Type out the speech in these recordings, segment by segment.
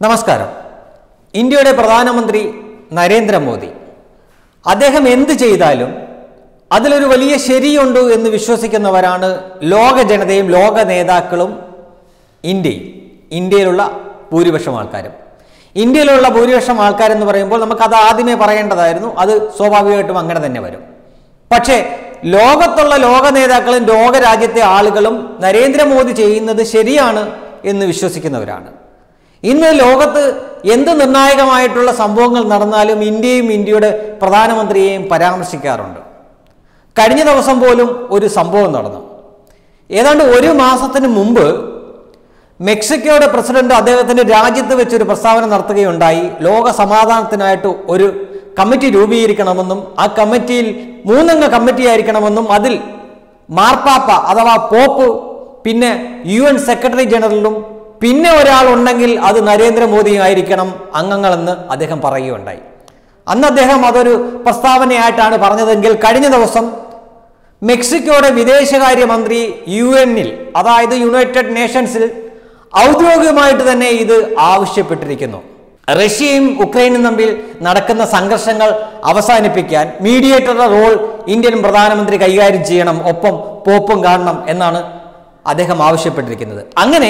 നമസ്കാരം ഇന്ത്യയുടെ പ്രധാനമന്ത്രി നരേന്ദ്രമോദി അദ്ദേഹം എന്ത് ചെയ്താലും അതിലൊരു വലിയ ശരിയുണ്ട് എന്ന് വിശ്വസിക്കുന്നവരാണ് ലോക ജനതയും ലോക നേതാക്കളും ഇന്ത്യയും ഇന്ത്യയിലുള്ള ഭൂരിപക്ഷം ആൾക്കാരും ഇന്ത്യയിലുള്ള ഭൂരിപക്ഷം ആൾക്കാരെന്ന് പറയുമ്പോൾ നമുക്കത് ആദ്യമേ പറയേണ്ടതായിരുന്നു അത് സ്വാഭാവികമായിട്ടും അങ്ങനെ തന്നെ വരും പക്ഷേ ലോകത്തുള്ള ലോക നേതാക്കളും ലോകരാജ്യത്തെ ആളുകളും നരേന്ദ്രമോദി ചെയ്യുന്നത് ശരിയാണ് എന്ന് വിശ്വസിക്കുന്നവരാണ് ഇന്ന് ലോകത്ത് എന്ത് നിർണായകമായിട്ടുള്ള സംഭവങ്ങൾ നടന്നാലും ഇന്ത്യയും ഇന്ത്യയുടെ പ്രധാനമന്ത്രിയെയും പരാമർശിക്കാറുണ്ട് കഴിഞ്ഞ ദിവസം പോലും ഒരു സംഭവം നടന്നു ഏതാണ്ട് ഒരു മാസത്തിന് മുമ്പ് മെക്സിക്കോയുടെ പ്രസിഡന്റ് അദ്ദേഹത്തിന്റെ രാജ്യത്ത് വെച്ചൊരു പ്രസ്താവന നടത്തുകയുണ്ടായി ലോക സമാധാനത്തിനായിട്ട് ഒരു കമ്മിറ്റി രൂപീകരിക്കണമെന്നും ആ കമ്മിറ്റിയിൽ മൂന്നംഗ കമ്മിറ്റി ആയിരിക്കണമെന്നും അതിൽ മാർപ്പാപ്പ അഥവാ പോപ്പ് പിന്നെ യു എൻ സെക്രട്ടറി ജനറലും പിന്നെ ഒരാൾ ഉണ്ടെങ്കിൽ അത് നരേന്ദ്രമോദിയും ആയിരിക്കണം അംഗങ്ങളെന്ന് അദ്ദേഹം പറയുകയുണ്ടായി അന്ന് അദ്ദേഹം അതൊരു പ്രസ്താവനയായിട്ടാണ് പറഞ്ഞതെങ്കിൽ കഴിഞ്ഞ ദിവസം മെക്സിക്കോയുടെ വിദേശകാര്യമന്ത്രി യു എന്നിൽ അതായത് യുണൈറ്റഡ് നേഷൻസിൽ ഔദ്യോഗികമായിട്ട് തന്നെ ഇത് ആവശ്യപ്പെട്ടിരിക്കുന്നു റഷ്യയും ഉക്രൈനും തമ്മിൽ നടക്കുന്ന സംഘർഷങ്ങൾ അവസാനിപ്പിക്കാൻ മീഡിയേറ്ററുടെ റോൾ ഇന്ത്യൻ പ്രധാനമന്ത്രി കൈകാര്യം ചെയ്യണം ഒപ്പം പോപ്പും കാണണം എന്നാണ് അദ്ദേഹം ആവശ്യപ്പെട്ടിരിക്കുന്നത് അങ്ങനെ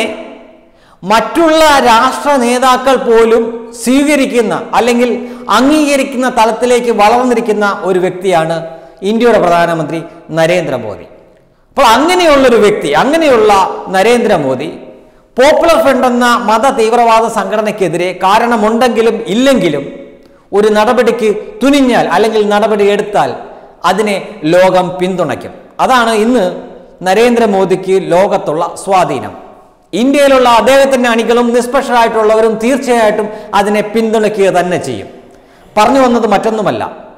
മറ്റുള്ള രാഷ്ട്ര നേതാക്കൾ പോലും സ്വീകരിക്കുന്ന അല്ലെങ്കിൽ അംഗീകരിക്കുന്ന തലത്തിലേക്ക് വളർന്നിരിക്കുന്ന ഒരു വ്യക്തിയാണ് ഇന്ത്യയുടെ പ്രധാനമന്ത്രി നരേന്ദ്രമോദി അപ്പോൾ അങ്ങനെയുള്ളൊരു വ്യക്തി അങ്ങനെയുള്ള നരേന്ദ്രമോദി പോപ്പുലർ ഫ്രണ്ട് എന്ന മത തീവ്രവാദ സംഘടനയ്ക്കെതിരെ കാരണമുണ്ടെങ്കിലും ഇല്ലെങ്കിലും ഒരു നടപടിക്ക് തുനിഞ്ഞാൽ അല്ലെങ്കിൽ നടപടി എടുത്താൽ അതിനെ ലോകം പിന്തുണയ്ക്കും അതാണ് ഇന്ന് നരേന്ദ്രമോദിക്ക് ലോകത്തുള്ള സ്വാധീനം ഇന്ത്യയിലുള്ള അദ്ദേഹത്തിന്റെ അണികളും നിഷ്പക്ഷരായിട്ടുള്ളവരും തീർച്ചയായിട്ടും അതിനെ പിന്തുണയ്ക്കുക തന്നെ ചെയ്യും പറഞ്ഞു വന്നത് മറ്റൊന്നുമല്ല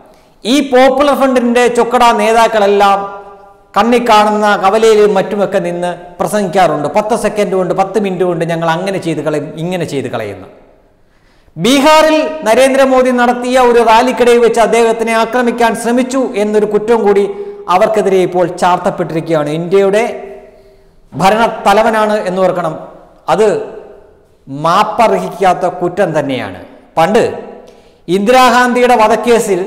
ഈ പോപ്പുലർ ഫ്രണ്ടിന്റെ ചൊക്കട നേതാക്കളെല്ലാം കണ്ണി കാണുന്ന കവലയിലും മറ്റുമൊക്കെ നിന്ന് പ്രസംഗിക്കാറുണ്ട് പത്ത് സെക്കൻഡ് കൊണ്ട് പത്ത് മിനിറ്റ് കൊണ്ട് ഞങ്ങൾ അങ്ങനെ ചെയ്ത് കളയും ഇങ്ങനെ ചെയ്ത് കളയുന്നു ബീഹാറിൽ നരേന്ദ്രമോദി നടത്തിയ ഒരു റാലിക്കിടയിൽ വെച്ച് അദ്ദേഹത്തിനെ ആക്രമിക്കാൻ ശ്രമിച്ചു എന്നൊരു കുറ്റം കൂടി അവർക്കെതിരെ ഇപ്പോൾ ചാർത്തപ്പെട്ടിരിക്കുകയാണ് ഇന്ത്യയുടെ ഭരണത്തലവനാണ് എന്ന് ഓർക്കണം അത് മാപ്പർഹിക്കാത്ത കുറ്റം തന്നെയാണ് പണ്ട് ഇന്ദിരാഗാന്ധിയുടെ വധക്കേസിൽ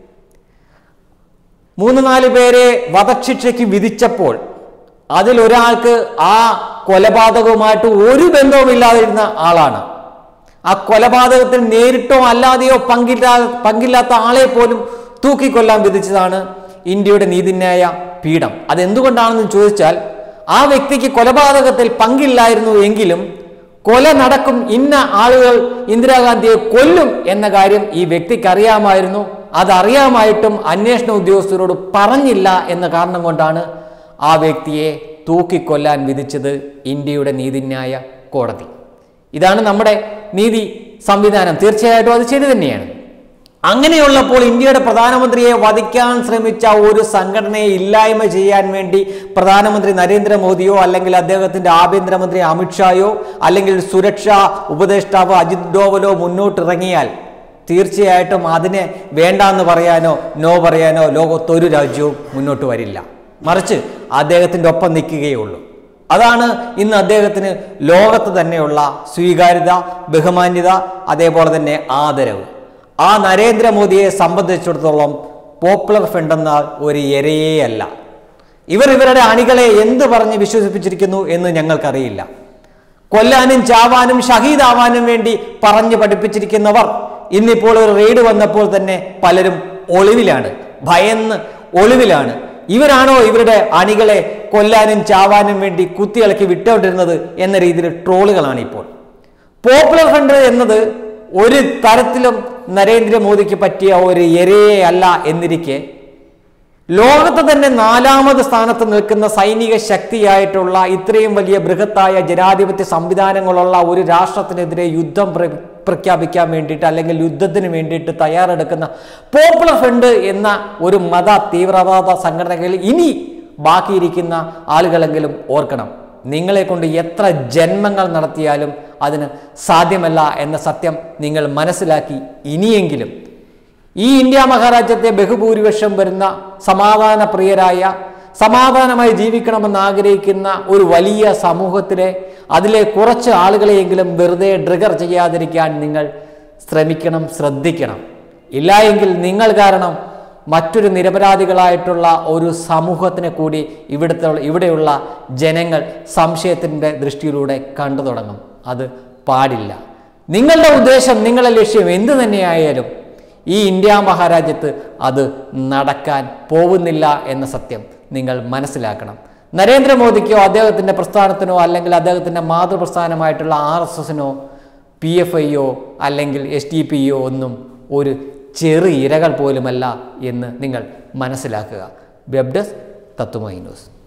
മൂന്ന് നാല് പേരെ വധശിക്ഷയ്ക്ക് വിധിച്ചപ്പോൾ അതിലൊരാൾക്ക് ആ കൊലപാതകവുമായിട്ട് ഒരു ബന്ധവുമില്ലാതിരുന്ന ആളാണ് ആ കൊലപാതകത്തിൽ നേരിട്ടോ അല്ലാതെയോ പങ്കില്ലാ പങ്കില്ലാത്ത ആളെ പോലും തൂക്കിക്കൊല്ലാൻ വിധിച്ചതാണ് ഇന്ത്യയുടെ നീതിന്യായ പീഠം അതെന്തുകൊണ്ടാണെന്ന് ചോദിച്ചാൽ ആ വ്യക്തിക്ക് കൊലപാതകത്തിൽ പങ്കില്ലായിരുന്നു എങ്കിലും കൊല നടക്കും ഇന്ന ആളുകൾ ഇന്ദിരാഗാന്ധിയെ കൊല്ലും എന്ന കാര്യം ഈ വ്യക്തിക്ക് അറിയാമായിരുന്നു അതറിയാമായിട്ടും അന്വേഷണ ഉദ്യോഗസ്ഥരോട് പറഞ്ഞില്ല എന്ന കാരണം കൊണ്ടാണ് ആ വ്യക്തിയെ തൂക്കിക്കൊല്ലാൻ വിധിച്ചത് ഇന്ത്യയുടെ നീതിന്യായ കോടതി ഇതാണ് നമ്മുടെ നീതി സംവിധാനം തീർച്ചയായിട്ടും അത് ശരി തന്നെയാണ് അങ്ങനെയുള്ളപ്പോൾ ഇന്ത്യയുടെ പ്രധാനമന്ത്രിയെ വധിക്കാൻ ശ്രമിച്ച ഒരു സംഘടനയെ ഇല്ലായ്മ ചെയ്യാൻ വേണ്ടി പ്രധാനമന്ത്രി നരേന്ദ്രമോദിയോ അല്ലെങ്കിൽ അദ്ദേഹത്തിന്റെ ആഭ്യന്തരമന്ത്രി അമിത്ഷായോ അല്ലെങ്കിൽ സുരക്ഷാ ഉപദേഷ്ടാവ് അജിത് ഡോവലോ മുന്നോട്ടിറങ്ങിയാൽ തീർച്ചയായിട്ടും അതിനെ വേണ്ടാന്ന് പറയാനോ നോ പറയാനോ ലോകത്തൊരു രാജ്യവും മുന്നോട്ട് വരില്ല മറിച്ച് അദ്ദേഹത്തിൻ്റെ ഒപ്പം നിൽക്കുകയുള്ളൂ അതാണ് ഇന്ന് അദ്ദേഹത്തിന് ലോകത്ത് തന്നെയുള്ള സ്വീകാര്യത ബഹുമാന്യത അതേപോലെ തന്നെ ആദരവ് ആ നരേന്ദ്രമോദിയെ സംബന്ധിച്ചിടത്തോളം പോപ്പുലർ ഫ്രണ്ട് എന്നാൽ ഒരു ഇരയേ അല്ല ഇവർ ഇവരുടെ അണികളെ എന്ത് പറഞ്ഞ് വിശ്വസിപ്പിച്ചിരിക്കുന്നു എന്ന് ഞങ്ങൾക്കറിയില്ല കൊല്ലാനും ചാവാനും ഷഹീദാവാനും വേണ്ടി പറഞ്ഞു പഠിപ്പിച്ചിരിക്കുന്നവർ ഇന്നിപ്പോൾ ഒരു റെയ്ഡ് വന്നപ്പോൾ തന്നെ പലരും ഒളിവിലാണ് ഭയന്ന് ഒളിവിലാണ് ഇവരാണോ ഇവരുടെ അണികളെ കൊല്ലാനും ചാവാനും വേണ്ടി കുത്തിയിളക്കി വിട്ടുകൊണ്ടിരുന്നത് എന്ന രീതിയിൽ ട്രോളുകളാണ് ഇപ്പോൾ പോപ്പുലർ ഫ്രണ്ട് എന്നത് ഒരു തരത്തിലും നരേന്ദ്രമോദിക്ക് പറ്റിയ ഒരു എരയെ അല്ല എന്നിരിക്കെ ലോകത്ത് തന്നെ നാലാമത് സ്ഥാനത്ത് നിൽക്കുന്ന സൈനിക ശക്തിയായിട്ടുള്ള ഇത്രയും വലിയ ബൃഹത്തായ ജനാധിപത്യ സംവിധാനങ്ങളുള്ള ഒരു രാഷ്ട്രത്തിനെതിരെ യുദ്ധം പ്ര- പ്രഖ്യാപിക്കാൻ വേണ്ടിയിട്ട് അല്ലെങ്കിൽ യുദ്ധത്തിന് വേണ്ടിയിട്ട് തയ്യാറെടുക്കുന്ന പോപ്പുലർ ഫ്രണ്ട് എന്ന ഒരു മത തീവ്രവാദ സംഘടനകളിൽ ഇനി ബാക്കിയിരിക്കുന്ന ആളുകളെങ്കിലും ഓർക്കണം നിങ്ങളെ കൊണ്ട് എത്ര ജന്മങ്ങൾ നടത്തിയാലും അതിന് സാധ്യമല്ല എന്ന സത്യം നിങ്ങൾ മനസ്സിലാക്കി ഇനിയെങ്കിലും ഈ ഇന്ത്യ മഹാരാജ്യത്തെ ബഹുഭൂരിപക്ഷം വരുന്ന സമാധാന പ്രിയരായ സമാധാനമായി ജീവിക്കണമെന്ന് ആഗ്രഹിക്കുന്ന ഒരു വലിയ സമൂഹത്തിലെ അതിലെ കുറച്ച് ആളുകളെയെങ്കിലും വെറുതെ ട്രിഗർ ചെയ്യാതിരിക്കാൻ നിങ്ങൾ ശ്രമിക്കണം ശ്രദ്ധിക്കണം ഇല്ല എങ്കിൽ നിങ്ങൾ കാരണം മറ്റൊരു നിരപരാധികളായിട്ടുള്ള ഒരു സമൂഹത്തിനെ കൂടി ഇവിടുത്തെ ഇവിടെയുള്ള ജനങ്ങൾ സംശയത്തിൻ്റെ ദൃഷ്ടിയിലൂടെ കണ്ടു തുടങ്ങും അത് പാടില്ല നിങ്ങളുടെ ഉദ്ദേശം നിങ്ങളുടെ ലക്ഷ്യം എന്തു തന്നെയായാലും ഈ ഇന്ത്യ മഹാരാജ്യത്ത് അത് നടക്കാൻ പോകുന്നില്ല എന്ന സത്യം നിങ്ങൾ മനസ്സിലാക്കണം നരേന്ദ്രമോദിക്കോ അദ്ദേഹത്തിൻ്റെ പ്രസ്ഥാനത്തിനോ അല്ലെങ്കിൽ അദ്ദേഹത്തിൻ്റെ മാതൃപ്രസ്ഥാനമായിട്ടുള്ള ആർ എസ് എസിനോ പി എഫ് ഐയോ അല്ലെങ്കിൽ എസ് ഡി പി ഒന്നും ഒരു ചെറു ഇരകൾ പോലുമല്ല എന്ന് നിങ്ങൾ മനസ്സിലാക്കുക വെബ് ഡെസ്ക് തത്വമൈ ന്യൂസ്